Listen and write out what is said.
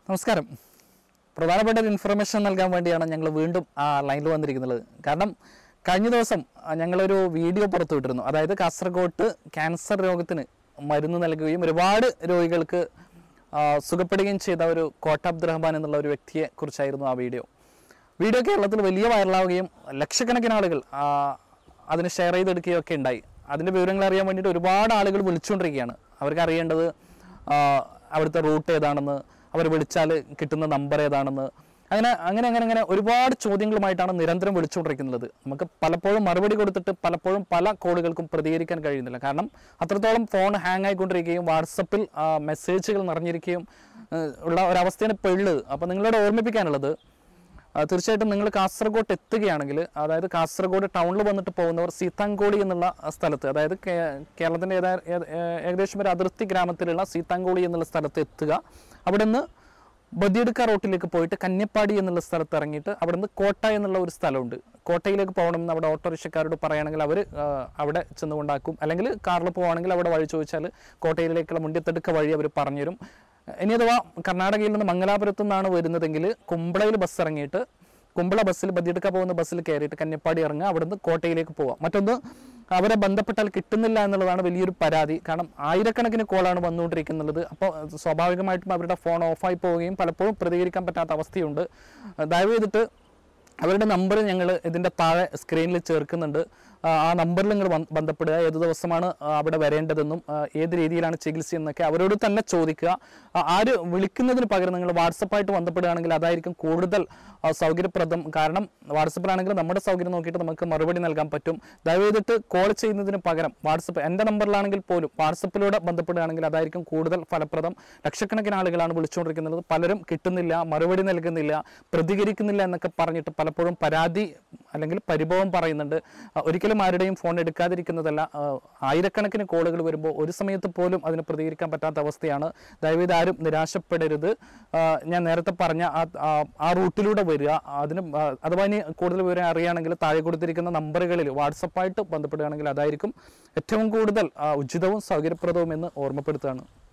നമസ്കാരം പ്രധാനപ്പെട്ട ഒരു ഇൻഫർമേഷൻ നൽകാൻ വേണ്ടിയാണ് ഞങ്ങൾ വീണ്ടും ആ ലൈനിൽ വന്നിരിക്കുന്നത് കാരണം കഴിഞ്ഞ ദിവസം ആ, ഞങ്ങളൊരു വീഡിയോ പുറത്തുവിട്ടിരുന്നു അതായത് കാസർഗോട്ട് ക്യാൻസർ രോഗത്തിന് മരുന്ന് നൽകുകയും ഒരുപാട് രോഗികൾക്ക് ആ, സുഖപ്പെടുകയും ചെയ്ത ഒരു കോട്ട അബ്ദുറഹ്മാൻ എന്നുള്ള ഒരു വ്യക്തിയെ കുറിച്ചായിരുന്നു ആ വീഡിയോ വീഡിയോ കേരളത്തിൽ വലിയ വൈറലാവുകയും ലക്ഷക്കണക്കിന് ആളുകൾ ആ, അതിന് ഷെയർ ചെയ്തെടുക്കുകയും ഒക്കെ ഉണ്ടായി അതിൻ്റെ വിവരങ്ങൾ അറിയാൻ വേണ്ടിയിട്ട് ഒരുപാട് ആളുകൾ വിളിച്ചുകൊണ്ടിരിക്കുകയാണ് അവർക്ക് അറിയേണ്ടത് ആ, അവിടുത്തെ റൂട്ട് ഏതാണെന്ന് അവർ വിളിച്ചാൽ കിട്ടുന്ന നമ്പർ ഏതാണെന്ന് അങ്ങനെ അങ്ങനെ അങ്ങനെ അങ്ങനെ ഒരുപാട് ചോദ്യങ്ങളുമായിട്ടാണ് നിരന്തരം വിളിച്ചുകൊണ്ടിരിക്കുന്നത് നമുക്ക് പലപ്പോഴും മറുപടി കൊടുത്തിട്ട് പലപ്പോഴും പല കോളുകൾക്കും പ്രതികരിക്കാൻ കഴിയുന്നില്ല കാരണം അത്രത്തോളം ഫോൺ ഹാങ് ആയിക്കൊണ്ടിരിക്കുകയും വാട്സപ്പിൽ ആ, മെസ്സേജുകൾ നിറഞ്ഞിരിക്കുകയും ഏഹ്, ഉള്ള ഒരവസ്ഥയാണ് ഇപ്പോൾ ഉള്ളത് അപ്പോൾ നിങ്ങളോട് ഓർമ്മിപ്പിക്കാനുള്ളത് ആ, തീർച്ചയായിട്ടും നിങ്ങൾ കാസർഗോഡ് എത്തുകയാണെങ്കിൽ അതായത് കാസർഗോഡ് ടൗണിൽ വന്നിട്ട് പോകുന്നവർ സീതാങ്കോളി എന്നുള്ള സ്ഥലത്ത് അതായത് കേ- കേരളത്തിൻ്റെ ഏതാ ഏ- ഏ- ഏകദേശം ഒരു അതിർത്തി ഗ്രാമത്തിലുള്ള സീതാങ്കോളി എന്നുള്ള സ്ഥലത്ത് എത്തുക അവിടെ നിന്ന് ബദിയെടുക്ക റോട്ടിലേക്ക് പോയിട്ട് കന്യപ്പാടി എന്നുള്ള സ്ഥലത്ത് ഇറങ്ങിയിട്ട് അവിടെ നിന്ന് കോട്ട എന്നുള്ള ഒരു സ്ഥലമുണ്ട് കോട്ടയിലേക്ക് പോകണമെന്ന് അവിടെ ഓട്ടോറിക്ഷക്കാരോട് പറയുകയാണെങ്കിൽ അവർ അവിടെ ചെന്ന് കൊണ്ടാക്കും അല്ലെങ്കിൽ കാറിൽ പോവുകയാണെങ്കിൽ അവിടെ വഴി ചോദിച്ചാൽ കോട്ടയിലേക്കുള്ള മുണ്ടിത്തെടുക്ക വഴി അവർ പറഞ്ഞുതരും ഇനി അഥവാ കർണാടകയിൽ നിന്ന് മംഗലാപുരത്തു നിന്നാണ് വരുന്നതെങ്കിൽ കുമ്പളയിൽ ബസ് ഇറങ്ങിയിട്ട് കുമ്പള ബസ്സിൽ ബദിയെടുക്ക പോകുന്ന ബസ്സിൽ കയറിയിട്ട് കന്യപ്പാടി ഇറങ്ങുക അവിടുന്ന് കോട്ടയിലേക്ക് പോവാം മറ്റൊന്ന് അവരെ ബന്ധപ്പെട്ടാൽ കിട്ടുന്നില്ല എന്നുള്ളതാണ് വലിയൊരു പരാതി കാരണം ആയിരക്കണക്കിന് കോളാണ് വന്നുകൊണ്ടിരിക്കുന്നത് അപ്പോൾ സ്വാഭാവികമായിട്ടും അവരുടെ ഫോൺ ഓഫായി പോവുകയും പലപ്പോഴും പ്രതികരിക്കാൻ പറ്റാത്ത അവസ്ഥയുണ്ട് ദയവ് ചെയ്തിട്ട് അവരുടെ നമ്പർ ഞങ്ങൾ ഇതിൻ്റെ താഴെ സ്ക്രീനിൽ ചേർക്കുന്നുണ്ട് ആ, ആ നമ്പറിൽ നിങ്ങൾ ബന്ധ- ബന്ധപ്പെടുക ഏത് ദിവസമാണ് ആ, അവിടെ വരേണ്ടതെന്നും ആ, ഏത് രീതിയിലാണ് ചികിത്സ എന്നൊക്കെ അവരോട് തന്നെ ചോദിക്കുക ആ, ആര് വിളിക്കുന്നതിന് പകരം നിങ്ങൾ വാട്സപ്പായിട്ട് ബന്ധപ്പെടുകയാണെങ്കിൽ അതായിരിക്കും കൂടുതൽ ആ, സൗകര്യപ്രദം കാരണം വാട്സപ്പിലാണെങ്കിൽ നമ്മുടെ സൗകര്യം നോക്കിയിട്ട് നമുക്ക് മറുപടി നൽകാൻ പറ്റും ദയവ് ചെയ്തിട്ട് കോൾ ചെയ്യുന്നതിന് പകരം വാട്സപ്പ് എൻ്റെ നമ്പറിലാണെങ്കിൽ പോലും വാട്സപ്പിലൂടെ ബന്ധപ്പെടുകയാണെങ്കിൽ അതായിരിക്കും കൂടുതൽ ഫലപ്രദം ലക്ഷക്കണക്കിന് ആളുകളാണ് വിളിച്ചുകൊണ്ടിരിക്കുന്നത് പലരും കിട്ടുന്നില്ല മറുപടി നൽകുന്നില്ല പ്രതികരിക്കുന്നില്ല എന്നൊക്കെ പറഞ്ഞിട്ട് പലപ്പോഴും പരാതി അല്ലെങ്കിൽ പരിഭവം പറയുന്നുണ്ട് ആ, ഒരിക്കലും ആരുടെയും ഫോൺ എടുക്കാതിരിക്കുന്നതല്ല ആ, ആയിരക്കണക്കിന് കോളുകൾ വരുമ്പോൾ ഒരു സമയത്ത് പോലും അതിന് പ്രതികരിക്കാൻ പറ്റാത്ത അവസ്ഥയാണ് ദയവേത് ആരും നിരാശപ്പെടരുത് ആ, ഞാൻ നേരത്തെ പറഞ്ഞ ആ ആ- ആ റൂട്ടിലൂടെ വരിക അതിന് ആ, അഥവാ ഇനി കൂടുതൽ വിവരം അറിയുകയാണെങ്കിൽ താഴെ കൊടുത്തിരിക്കുന്ന നമ്പറുകളിൽ വാട്സപ്പായിട്ട് ബന്ധപ്പെടുകയാണെങ്കിൽ അതായിരിക്കും ഏറ്റവും കൂടുതൽ ആ, ഉചിതവും സൗകര്യപ്രദവും എന്ന് ഓർമ്മപ്പെടുത്തുകയാണ്